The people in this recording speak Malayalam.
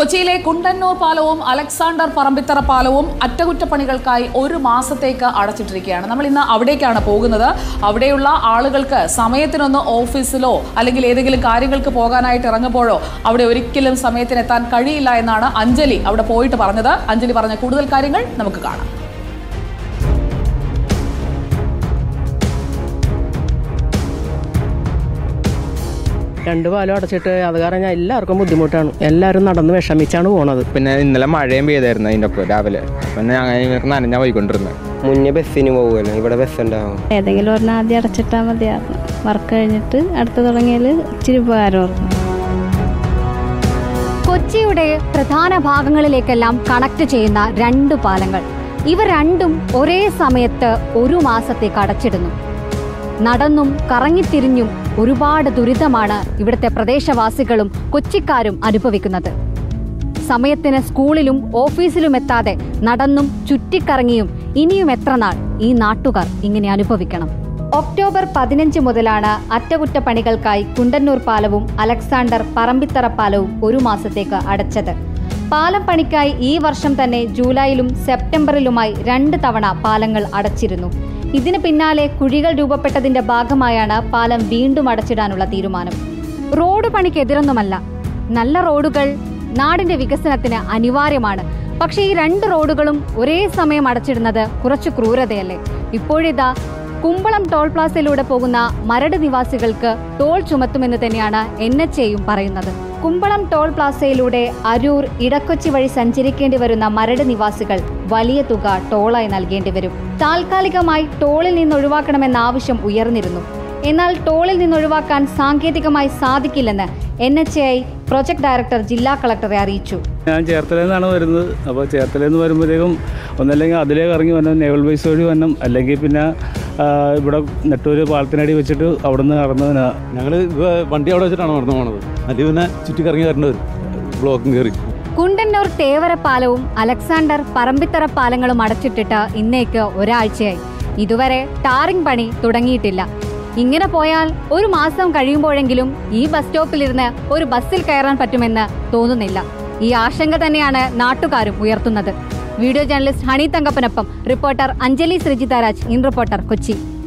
കൊച്ചിയിലെ കുണ്ടന്നൂർ പാലവും അലക്സാണ്ടർ പറമ്പിത്തറ പാലവും അറ്റകുറ്റപ്പണികൾക്കായി ഒരു മാസത്തേക്ക് അടച്ചിട്ടിരിക്കുകയാണ് നമ്മൾ ഇന്ന് അവിടേക്കാണ് പോകുന്നത് അവിടെയുള്ള ആളുകൾക്ക് സമയത്തിനൊന്ന് ഓഫീസിലോ അല്ലെങ്കിൽ ഏതെങ്കിലും കാര്യങ്ങൾക്ക് പോകാനായിട്ട് ഇറങ്ങുമ്പോഴോ അവിടെ ഒരിക്കലും സമയത്തിന് എത്താൻ കഴിയില്ല എന്നാണ് അഞ്ജലി അവിടെ പോയിട്ട് പറഞ്ഞത് അഞ്ജലി പറഞ്ഞ കൂടുതൽ കാര്യങ്ങൾ നമുക്ക് കാണാം രണ്ട് പാലം അടച്ചിട്ട് അത് കാരണം ഞാൻ എല്ലാവർക്കും ബുദ്ധിമുട്ടാണ് എല്ലാവരും നടന്ന് വിഷമിച്ചാണ് പോണത് പിന്നെ ഇന്നലെ മഴയും പെയ്തായിരുന്നു അതിൻ്റെ ഒപ്പം രാവിലെ പിന്നെ അങ്ങനെ നനഞ്ഞാ പോയിക്കൊണ്ടിരുന്നത് മുന്നേ ബസ്സിന് പോകുമല്ലോ ഇവിടെ ബസ് ഉണ്ടാവും ഏതെങ്കിലും ഒരെണ്ണം ആദ്യം അടച്ചിട്ടാൽ മതിയായിരുന്നു വർക്ക് കഴിഞ്ഞിട്ട് അടുത്ത് തുടങ്ങിയാൽ ഇച്ചിരി ഉപകാരമായിരുന്നു കൊച്ചിയുടെ പ്രധാന ഭാഗങ്ങളിലേക്കെല്ലാം കണക്ട് ചെയ്യുന്ന രണ്ട് പാലങ്ങൾ ഇവ രണ്ടും ഒരേ സമയത്ത് ഒരു മാസത്തേക്ക് അടച്ചിടുന്നു നടന്നും കറങ്ങിത്തിരിഞ്ഞും ഒരുപാട് ദുരിതമാണ് ഇവിടുത്തെ പ്രദേശവാസികളും കൊച്ചിക്കാരും അനുഭവിക്കുന്നത് സമയത്തിന് സ്കൂളിലും ഓഫീസിലും എത്താതെ നടന്നും ചുറ്റിക്കറങ്ങിയും ഇനിയും എത്ര നാൾ ഈ നാട്ടുകാർ ഇങ്ങനെ അനുഭവിക്കണം ഒക്ടോബർ പതിനഞ്ച് മുതലാണ് അറ്റകുറ്റപ്പണികൾക്കായി കുണ്ടന്നൂർ പാലവും അലക്സാണ്ടർ പറമ്പിത്തറ പാലവും ഒരു മാസത്തേക്ക് അടച്ചത് പാലം പണിക്കായി ഈ വർഷം തന്നെ ജൂലൈയിലും സെപ്റ്റംബറിലുമായി രണ്ട് തവണ പാലങ്ങൾ അടച്ചിരുന്നു ഇതിന് പിന്നാലെ കുഴികൾ രൂപപ്പെട്ടതിന്റെ ഭാഗമായാണ് പാലം വീണ്ടും അടച്ചിടാനുള്ള തീരുമാനം റോഡ് പണിക്കെതിരൊന്നുമല്ല നല്ല റോഡുകൾ നാടിന്റെ വികസനത്തിന് അനിവാര്യമാണ് പക്ഷേ ഈ രണ്ട് റോഡുകളും ഒരേ സമയം അടച്ചിടുന്നത് കുറച്ച് ക്രൂരതയല്ലേ ഇപ്പോഴിതാ കുമ്പളം ടോൾ പ്ലാസയിലൂടെ പോകുന്ന മരട് നിവാസികൾക്ക് ടോൾ ചുമത്തുമെന്ന് തന്നെയാണ് എൻ എച്ച് എയും പറയുന്നത് കുമ്പളം ടോൾ പ്ലാസയിലൂടെ അരൂർ ഇടക്കൊച്ചി വഴി സഞ്ചരിക്കേണ്ടി വരുന്ന മരട് നിവാസികൾ വലിയ തുക ടോളായി നൽകേണ്ടി വരും താൽക്കാലികമായി ടോളിൽ നിന്ന് ഒഴിവാക്കണമെന്ന ആവശ്യം ഉയർന്നിരുന്നു എന്നാൽ ടോളിൽ നിന്ന് ഒഴിവാക്കാൻ സാങ്കേതികമായി സാധിക്കില്ലെന്ന് N H I project director ജില്ലാ കളക്ടറെ അറിയിച്ചു ഞാൻ ചേർത്തലയിൽ നിന്നാണ് വരുന്നത് അപ്പോൾ ചേർത്തലയിൽ നിന്ന് വരുമ്പോഴത്തേക്കും ഒന്നല്ലെങ്കിൽ അതിലേക്ക് ഇറങ്ങി വരണം നേവൽ ബേസ് വഴി വരണം അല്ലെങ്കിൽ പിന്നെ ആ, ഇവിടെ നെട്ടൂര് പാലത്തിനടി വെച്ചിട്ട് അവിടെ നിന്ന് നടന്നതിനാ ഞങ്ങൾ വണ്ടി അവിടെ വെച്ചിട്ടാണ് നടന്നു പോണത് അല്ലെങ്കിൽ പിന്നെ ചുറ്റിക്കറങ്ങി വരേണ്ടി വരും ബ്ലോക്കും കയറി കുണ്ടന്നൂർ തേവര പാലവും അലക്സാണ്ടർ പറമ്പിത്തറ പാലങ്ങളും അടച്ചിട്ടിട്ട് ഇന്നേക്ക് ഒരാഴ്ചയായി ഇതുവരെ ടാറിംഗ് പണി തുടങ്ങിയിട്ടില്ല ഇങ്ങനെ പോയാൽ ഒരു മാസം കഴിയുമ്പോഴെങ്കിലും ഈ ബസ് സ്റ്റോപ്പിലിരുന്ന് ഒരു ബസ്സിൽ കയറാൻ പറ്റുമെന്ന് തോന്നുന്നില്ല ഈ ആശങ്ക തന്നെയാണ് നാട്ടുകാരും ഉയർത്തുന്നത് വീഡിയോ ജേർണലിസ്റ്റ് ഹണി തങ്കപ്പനൊപ്പം reporter Anjali Sreejitharaj in reporter Kochi